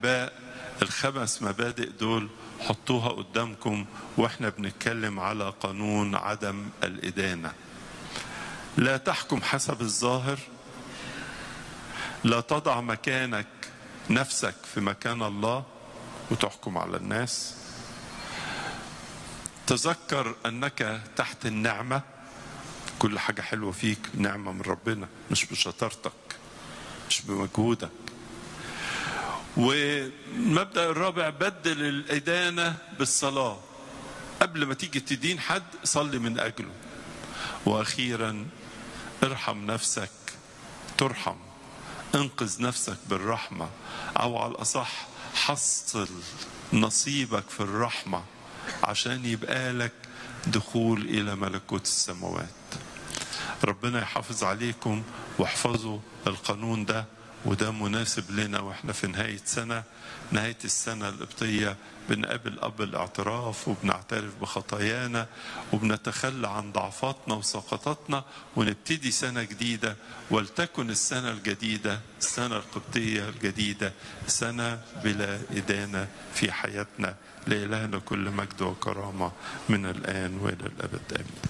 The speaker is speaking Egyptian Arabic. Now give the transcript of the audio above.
باء الخمس مبادئ دول حطوها قدامكم واحنا بنتكلم على قانون عدم الإدانة لا تحكم حسب الظاهر لا تضع مكانك نفسك في مكان الله وتحكم على الناس تذكر انك تحت النعمه كل حاجه حلوه فيك نعمه من ربنا مش بشطارتك مش بمجهودك والمبدا الرابع بدل الادانه بالصلاه قبل ما تيجي تدين حد صلي من اجله واخيرا ارحم نفسك ترحم انقذ نفسك بالرحمه او على الاصح حصل نصيبك في الرحمه عشان يبقى لك دخول الى ملكوت السماوات ربنا يحافظ عليكم واحفظوا القانون ده وده مناسب لنا واحنا في نهاية سنة نهاية السنة القبطية بنقابل أب الاعتراف وبنعترف بخطايانا وبنتخلى عن ضعفاتنا وسقطاتنا ونبتدي سنة جديدة ولتكن السنة الجديدة السنة القبطية الجديدة سنة بلا إدانة في حياتنا لإلهنا كل مجد وكرامة من الآن وإلى الأبد آمين